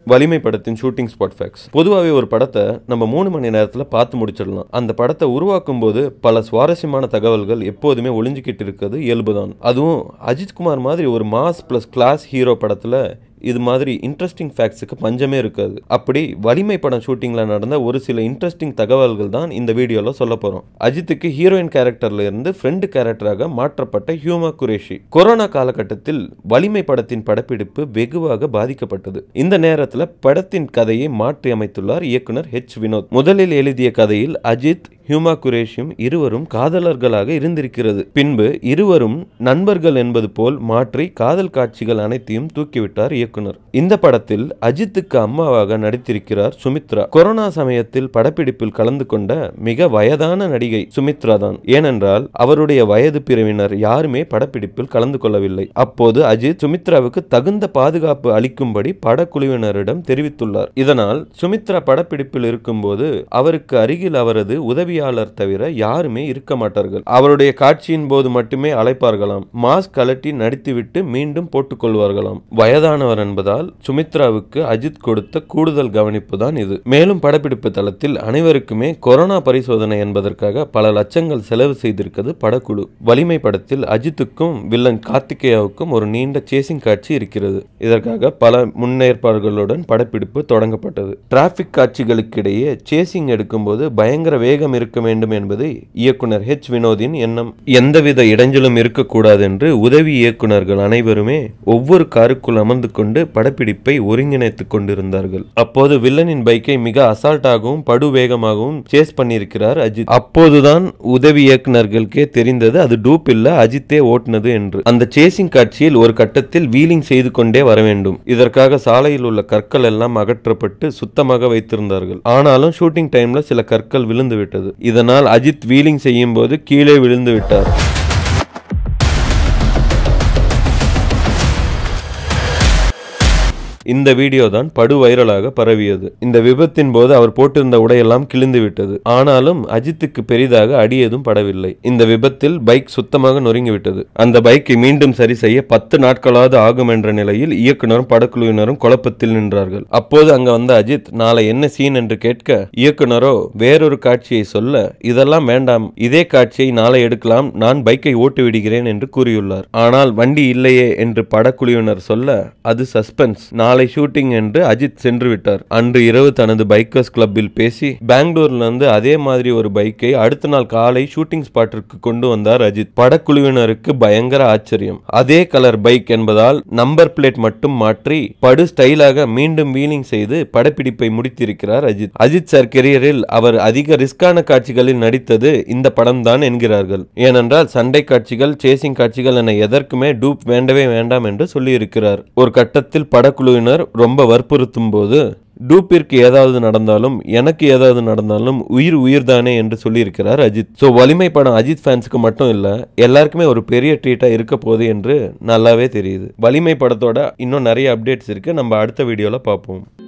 வலிமை படத்தின் shooting spot facts பொதுவாகவே ஒரு படத்தை நம்ம மூணு மணி நேரத்தில் பார்த்து முடிச்சிடலாம் அந்த படத்தை உருவாக்கும் போது பல சுவாரஸ்யமான தகவல்கள் எப்போதுமே ஒளிஞ்சிக்கிட்டு இருக்கிறது இயல்புதான் அதுவும் அஜித்குமார் மாதிரி ஒரு மாஸ் ப்ளஸ் கிளாஸ் ஹீரோ படத்தில் இது மாதிரி இன்ட்ரெஸ்டிங் ஃபேக்ட்ஸுக்கு பஞ்சமே இருக்காது அப்படி வலிமை படம் ஷூட்டிங்கில் நடந்த ஒரு சில இன்ட்ரெஸ்டிங் தகவல்கள் தான் இந்த வீடியோவில் சொல்ல போகிறோம் அஜித்துக்கு ஹீரோயின் கேரக்டர்ல இருந்து ஃப்ரெண்டு கேரக்டராக மாற்றப்பட்ட ஹியூமா குரேஷி கொரோனா காலகட்டத்தில் வலிமை படத்தின் படப்பிடிப்பு வெகுவாக பாதிக்கப்பட்டது இந்த நேரத்தில் படத்தின் கதையை மாற்றி அமைத்துள்ளார் இயக்குனர் ஹெச் வினோத் முதலில் எழுதிய கதையில் அஜித் ஹியூமா குரேஷியும் இருவரும் காதலர்களாக இருந்திருக்கிறது பின்பு இருவரும் நண்பர்கள் என்பது போல் மாற்றி காதல் காட்சிகள் அனைத்தையும் தூக்கிவிட்டார் இயக்குனர் இந்த படத்தில் அஜித்துக்கு அம்மாவாக நடித்திருக்கிறார் சுமித்ரா கொரோனா சமயத்தில் படப்பிடிப்பில் கலந்து கொண்ட மிக வயதான நடிகை சுமித்ரா தான் ஏனென்றால் அவருடைய வயது பிரிவினர் யாருமே படப்பிடிப்பில் கலந்து கொள்ளவில்லை அப்போது அஜித் சுமித்ராவுக்கு தகுந்த பாதுகாப்பு அளிக்கும்படி படக்குழுவினரிடம் தெரிவித்துள்ளார் இதனால் சுமித்ரா படப்பிடிப்பில் இருக்கும்போது அவருக்கு அருகில் அவரது உதவியாளர் தவிர யாருமே இருக்க மாட்டார்கள் அவருடைய காட்சியின் போது மட்டுமே அழைப்பார்களாம் மாஸ்க் கலட்டி நடித்துவிட்டு மீண்டும் போட்டுக்கொள்வார்களாம் வயதானவர் என்பதால் சுமித்ராவுக்கு அஜித் கொடுத்த கூடுதல் கவனிப்பு தான் இது மேலும் படப்பிடிப்பு தளத்தில் அனைவருக்குமே கொரோனா பரிசோதனை என்பதற்காக பல லட்சங்கள் செலவு செய்திருக்கிறது படக்குழு வலிமை படத்தில் அஜித்துக்கும் வில்லன் கார்த்திகேயாவுக்கும் ஒரு நீண்ட சேசிங் காட்சி இருக்கிறது இதற்காக பல முன்னேற்பாடுகளுடன் படப்பிடிப்பு தொடங்கப்பட்டது டிராபிக் காட்சிகளுக்கிடையே சேசிங் எடுக்கும்போது பயங்கர வேகம் இருக்க வேண்டும் என்பது இயக்குனர் ஹெச் வினோதின் எண்ணம் எந்தவித இடைஞ்சலும் இருக்கக்கூடாது என்று உதவி இயக்குனர்கள் அனைவருமே ஒவ்வொரு காருக்குள் அமர்ந்து கொண்டு படப்பிடிப்பை ஒருங்கிணைத்துக் கொண்டிருந்தார்கள் அப்போது வில்லனின் பைக்கை மிக அசால்ட்டாகவும் படு வேகமாகவும் சேஸ் பண்ணியிருக்கிறார் அஜித் அப்போதுதான் உதவி இயக்குனர்களுக்கே தெரிந்தது அது டூப் இல்ல அஜித்தே ஓட்டுனது என்று அந்த சேசிங் காட்சியில் ஒரு கட்டத்தில் வீலிங் செய்து கொண்டே வர வேண்டும் இதற்காக சாலையில் உள்ள கற்கள் எல்லாம் அகற்றப்பட்டு சுத்தமாக வைத்திருந்தார்கள் ஆனாலும் ஷூட்டிங் டைம்ல சில கற்கள் விழுந்து விட்டது இதனால் அஜித் வீலிங் செய்யும் போது கீழே விழுந்து விட்டார் இந்த வீடியோ தான் படு வைரலாக பரவியது இந்த விபத்தின் போது அவர் போட்டிருந்த உடையெல்லாம் கிழிந்து விட்டது ஆனாலும் அஜித்துக்கு பெரிதாக அடி எதுவும் படவில்லை இந்த விபத்தில் பைக் சுத்தமாக நொறுங்கிவிட்டது அந்த பைக்கை மீண்டும் சரி செய்ய பத்து நாட்களாவது ஆகும் என்ற நிலையில் இயக்குனரும் படக்குழுவினரும் குழப்பத்தில் நின்றார்கள் அப்போது அங்க வந்த அஜித் நாளை என்ன சீன் என்று கேட்க இயக்குனரோ வேறொரு காட்சியை சொல்ல இதெல்லாம் வேண்டாம் இதே காட்சியை நாளை எடுக்கலாம் நான் பைக்கை ஓட்டு விடுகிறேன் என்று கூறியுள்ளார் ஆனால் வண்டி இல்லையே என்று படக்குழுவினர் சொல்ல அது சஸ்பென்ஸ் நாளை ஷூட்டிங் என்று அஜித் சென்று விட்டார் அன்று இரவு தனது பைக்கர்ஸ் கிளப்பில் பேசி பெங்களூர்ல இருந்து அதே மாதிரி ஒரு பைக்கை அடுத்த நாள் காலை ஷூட்டிங் ஸ்பாட்டிற்கு கொண்டு வந்தார் அஜித் படக்குழுவினருக்கு பயங்கர ஆச்சரியம் அதே கலர் பைக் என்பதால் நம்பர் பிளேட் மட்டும் மாற்றி படு ஸ்டைலாக மீண்டும் வீலிங் செய்து படப்பிடிப்பை முடித்திருக்கிறார் அஜித் அஜித் சார் கெரியரில் அவர் அதிக ரிஸ்கான காட்சிகளில் நடித்தது இந்த படம் தான் என்கிறார்கள் ஏனென்றால் சண்டை காட்சிகள் சேசிங் காட்சிகள் என எதற்குமே டூப் வேண்டவே வேண்டாம் என்று சொல்லியிருக்கிறார் ஒரு கட்டத்தில் படக்குழுவினர் ரொம்ப வற்புறுத்தும் போது டூப்பிற்கு ஏதாவது நடந்தாலும் எனக்கு ஏதாவது நடந்தாலும் உயிர் உயிர் தானே என்று சொல்லியிருக்கிறார் அஜித் ஸோ வலிமை படம் அஜித் ஃபேன்ஸுக்கு மட்டும் இல்லை எல்லாருக்குமே ஒரு பெரிய ட்ரீட்டாக இருக்க போகுது என்று நல்லாவே தெரியுது வலிமை படத்தோட இன்னும் நிறைய அப்டேட்ஸ் இருக்கு நம்ம அடுத்த வீடியோவில் பார்ப்போம்